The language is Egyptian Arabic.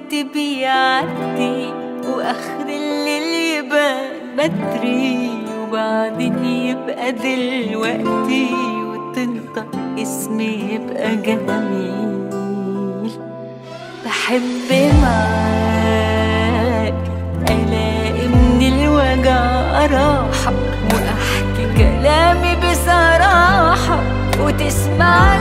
الوقت بيعدي واخر الليل يبان بدري وبعدين يبقى دلوقتي وتنطق اسمي يبقى جميل بحب معاك الاقي من الوجع راحة واحكي كلامي بصراحة وتسمعني